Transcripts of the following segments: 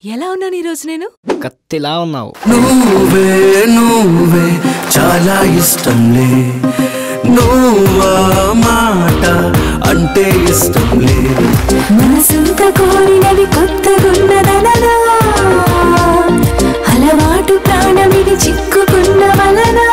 ఎలా ఉన్నాను ఈరోజు నేను కత్తిలా ఉన్నావు నువ్వే నువ్వే చాలా ఇష్టంలే నువ్వా మాట అంటే ఇష్టంలే మనసంత కోరినవి కొత్తగున్నదనలా అలవాటు ప్రాణమిది చిక్కుకున్న వలనా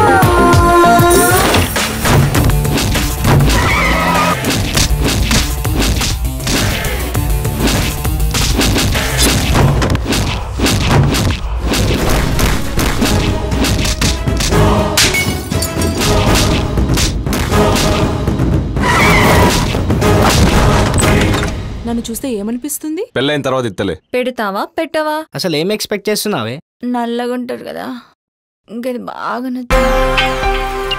నన్ను చూస్తే ఏమనిపిస్తుంది పెళ్ళైన తర్వాత ఇత్తలే పెడతావా పెట్టవా అసలు ఏం ఎక్స్పెక్ట్ చేస్తున్నావే నల్లగా ఉంటాడు కదా ఇంకా ఇది బాగా నచ్చింది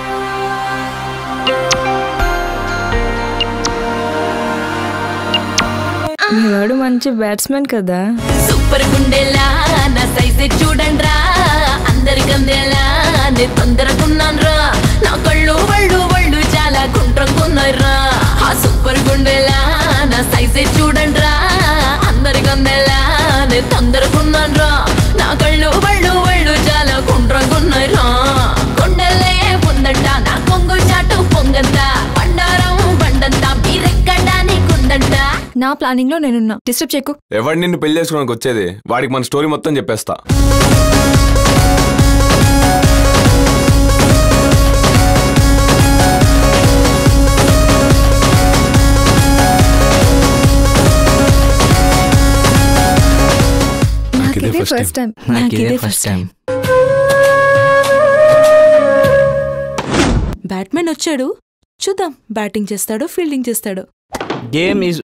వాడు మంచి బ్యాట్స్మెన్ కదా సూపర్ గుండెలా నా సైజే చూడండ్రా అందరికందేలా నే తొందరకున్నాన్రా నా కళ్ళు వళ్ళు వళ్ళు చాలా గుండ్రంగున్నాయిరా ఆ సూపర్ గుండెలా నా సైజే చూడండ్రా అందరికందేలా నే తొందరకున్నాన్రా నా కళ్ళు వళ్ళు వళ్ళు చాలా గుండ్రంగున్నాయిరా కొండలే ఉందంట నా కొంగు చాటు పొంగంత బండారం బండంతా మీరెక్కడానికుందంట నా ప్లానింగ్ లో నేనున్నా డిస్టర్బ్ చేయకు ఎవడు నిన్ను పెళ్లి చేసుకోవడానికి వచ్చేది వాడికి మన స్టోరీ మొత్తం చెప్పేస్తా నాకిదే ఫస్ట్ టైం నాకు ఇదే ఫస్ట్ టైం బ్యాట్మెన్ వచ్చాడు చూద్దాం బ్యాటింగ్ చేస్తాడో ఫీల్డింగ్ చేస్తాడో గేమ్ ఈజ్